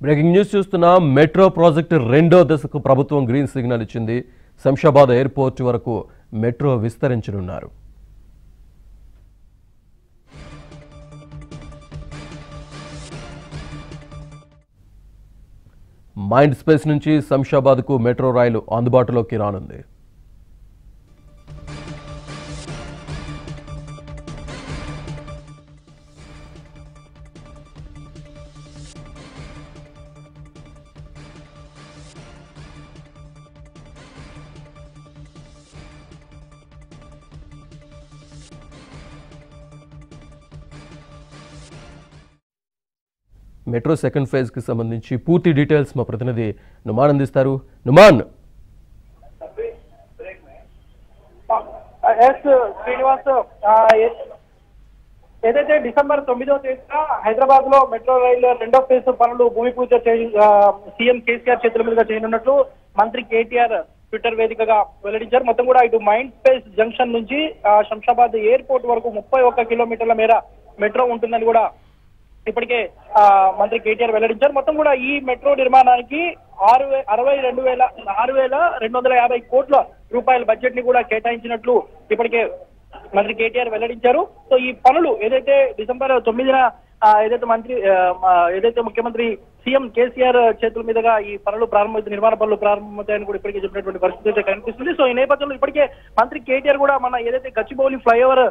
breaking news చూస్తున్నాం metro project రెండో దశకు ప్రభుత్వం గ్రీన్ సిగ్నల్ ఇచ్చింది శంషాబాద్ ఎయిర్పోర్ట్ వరకు మెట్రో విస్తరించనున్నారు మైండ్ స్పేస్ నుంచి శంషాబాద్కు మెట్రో రైలు అందుబాటులోకి రానుంది మెట్రో సెకండ్ ఫేజ్కి సంబంధించి పూర్తి డీటెయిల్స్ మా ప్రతినిధి నుమాన్ అందిస్తారు నుమాన్ ఎస్ శ్రీనివాస్ ఆ, ఏ- ఏదైతే డిసెంబర్ తొమ్మిదవ తేదీన హైదరాబాద్ లో మెట్రో రైలు రెండో ఫేజ్ పనులు భూమి పూజ చేయ ఆ, సీఎం కేసీఆర్ చేతుల మీదుగా చేయనున్నట్లు మంత్రి కేటీఆర్ ట్విట్టర్ వేదికగా వెల్లడించారు మొత్తం కూడా ఇటు మైండ్ స్పేస్ జంక్షన్ నుంచి ఆ, శంషాబాద్ ఎయిర్పోర్ట్ వరకు ముప్పై ఒక్క కిలోమీటర్ల మేర మెట్రో ఉంటుందని కూడా ఇప్పటికే ఆ, మంత్రి కేటీఆర్ వెల్లడించారు మొత్తం కూడా ఈ మెట్రో నిర్మాణానికి ఆరు వే- అరవై రెండు వేల ఆరు వేల రెండు వందల యాభై కోట్ల రూపాయల బడ్జెట్ ని కూడా కేటాయించినట్లు ఇప్పటికే మంత్రి కేటీఆర్ వెల్లడించారు సో ఈ పనులు ఏదైతే డిసెంబర్ తొమ్మిదిన ఆ, ఏదైతే మంత్రి ఆ, ఆ, ఏదైతే ముఖ్యమంత్రి సీఎం కేసీఆర్ చేతుల మీదుగా ఈ పనులు ప్రారంభమవుతాయి నిర్మాణ పనులు ప్రారంభమవుతాయని కూడా ఇప్పటికే చెప్పినటువంటి పరిస్థితి అయితే కనిపిస్తుంది సో ఈ నేపథ్యంలో ఇప్పటికే మంత్రి కేటీఆర్ కూడా మన ఏదైతే గచ్చిబౌలి ఫ్లైఓవర్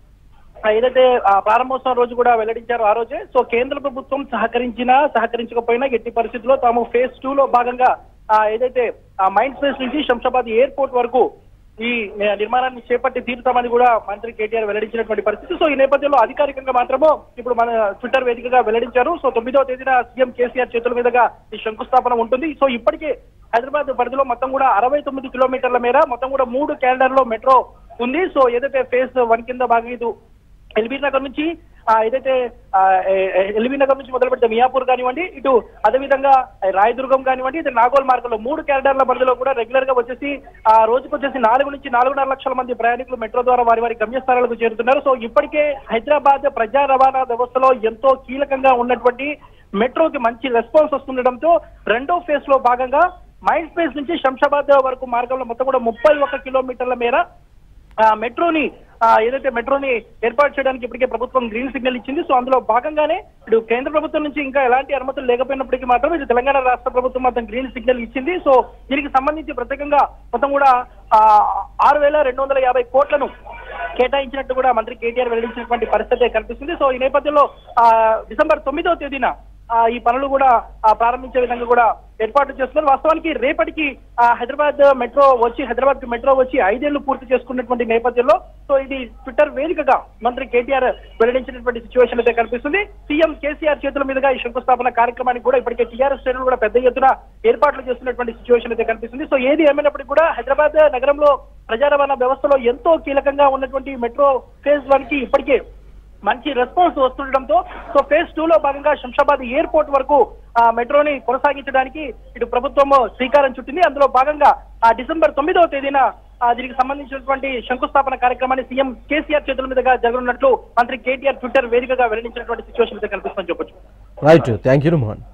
ఆ, ఏదైతే ఆ, ప్రారంభోత్సవం రోజు కూడా వెల్లడించారో ఆ రోజే సో కేంద్ర ప్రభుత్వం సహకరించినా సహకరించకపోయినా ఎట్టి పరిస్థితుల్లో తాము ఫేజ్ టూ లో భాగంగా ఆ, ఏదైతే ఆ మైండ్ స్పేస్ నుంచి శంషాబాద్ ఎయిర్పోర్ట్ వరకు ఈ ని- నిర్మాణాన్ని చేపట్టి తీరుతామని కూడా మంత్రి కేటీఆర్ వెల్లడించినటువంటి పరిస్థితి సో ఈ నేపథ్యంలో అధికారికంగా మాత్రము ఇప్పుడు మన ట్విట్టర్ వేదికగా వెల్లడించారు సో తొమ్మిదవ తేదీన సీఎం కేసీఆర్ చేతుల మీదుగా ఈ శంకుస్థాపన ఉంటుంది సో ఇప్పటికే హైదరాబాద్ పరిధిలో మొత్తం కూడా అరవై తొమ్మిది కిలోమీటర్ల మేర మొత్తం కూడా మూడు క్యాలెండర్ లో మెట్రో ఉంది సో ఏదైతే ఫేజ్ వన్ కింద భాగం ఇది ఎల్బీ నగర్ నుంచి ఆ, ఏదైతే ఆ, ఏ- ఏ- ఎల్బీ నగర్ నుంచి మొదలు పెడితే మియాపూర్ కానివ్వండి ఇటు అదేవిధంగా రాయదుర్గం కానివ్వండి ఇది నాగోల్ మార్గంలో మూడు క్యారిడార్ల పరిధిలో కూడా రెగ్యులర్ గా వచ్చేసి ఆ రోజుకు వచ్చేసి నాలుగు నుంచి నాలుగున్నర లక్షల మంది ప్రయాణికులు మెట్రో ద్వారా వారి వారి గమ్యస్థానాలకు చేరుతున్నారు సో ఇప్పటికే హైదరాబాద్ ప్రజా రవాణా వ్యవస్థలో ఎంతో కీలకంగా ఉన్నటువంటి మెట్రోకి మంచి రెస్పాన్స్ వస్తుండటంతో రెండో ఫేజ్ లో భాగంగా మైండ్ స్పేస్ నుంచి శంషాబాద్ వరకు మార్గంలో మొత్తం కూడా ముప్పై ఒక్క కిలోమీటర్ల మేర ఆ, మెట్రోని ఆ, ఏదైతే మెట్రోని ఏర్పాటు చేయడానికి ఇప్పటికే ప్రభుత్వం గ్రీన్ సిగ్నల్ ఇచ్చింది సో అందులో భాగంగానే ఇటు కేంద్ర ప్రభుత్వం నుంచి ఇంకా ఎలాంటి అనుమతులు లేకపోయినప్పటికీ మాత్రం ఇది తెలంగాణ రాష్ట్ర ప్రభుత్వం మాత్రం గ్రీన్ సిగ్నల్ ఇచ్చింది సో దీనికి సంబంధించి ప్రత్యేకంగా మొత్తం కూడా ఆ, ఆరు వేల రెండు వందల యాభై కోట్లను కేటాయించినట్టు కూడా మంత్రి కేటీఆర్ వెల్లడించినటువంటి పరిస్థితి కనిపిస్తుంది సో ఈ నేపథ్యంలో ఆ, డిసెంబర్ తొమ్మిదవ తేదీన ఆ, ఈ పనులు కూడా ఆ, ప్రారంభించే విధంగా కూడా ఏర్పాటు చేస్తున్నారు వాస్తవానికి రేపటికి ఆ, హైదరాబాద్ మెట్రో వచ్చి హైదరాబాద్ కి మెట్రో వచ్చి ఐదేళ్లు పూర్తి చేసుకున్నటువంటి నేపథ్యంలో సో ఇది ట్విట్టర్ వేదికగా మంత్రి కేటీఆర్ వెల్లడించినటువంటి సిచ్యువేషన్ అయితే కనిపిస్తుంది సీఎం కేసీఆర్ చేతుల మీదుగా ఈ శంకుస్థాపన కార్యక్రమానికి కూడా ఇప్పటికే టీఆర్ఎస్ శ్రేణులు కూడా పెద్ద ఎత్తున ఏర్పాట్లు చేస్తున్నటువంటి సిచ్యువేషన్ అయితే కనిపిస్తుంది సో ఏది ఏమైనప్పటికీ కూడా హైదరాబాద్ నగరంలో ప్రజా రవాణా వ్యవస్థలో ఎంతో కీలకంగా ఉన్నటువంటి మెట్రో ఫేజ్ వన్ కి ఇప్పటికే మంచి రెస్పాన్స్ వస్తుండటంతో సో ఫేజ్ టూ లో భాగంగా శంషాబాద్ ఎయిర్పోర్ట్ వరకు ఆ, మెట్రోని కొనసాగించడానికి ఇటు ప్రభుత్వం శ్రీకారం చుట్టింది అందులో భాగంగా ఆ డిసెంబర్ తొమ్మిదవ తేదీన ఆ, దీనికి సంబంధించినటువంటి శంకుస్థాపన కార్యక్రమాన్ని సీఎం కేసీఆర్ చేతుల మీదుగా జరగనున్నట్లు మంత్రి కేటీఆర్ ట్విట్టర్ వేదికగా వెల్లడించినటువంటి సిచ్యువేషన్ అయితే కనిపిస్తుందని చెప్పొచ్చు రైట్ థ్యాంక్ యూ నుమాన్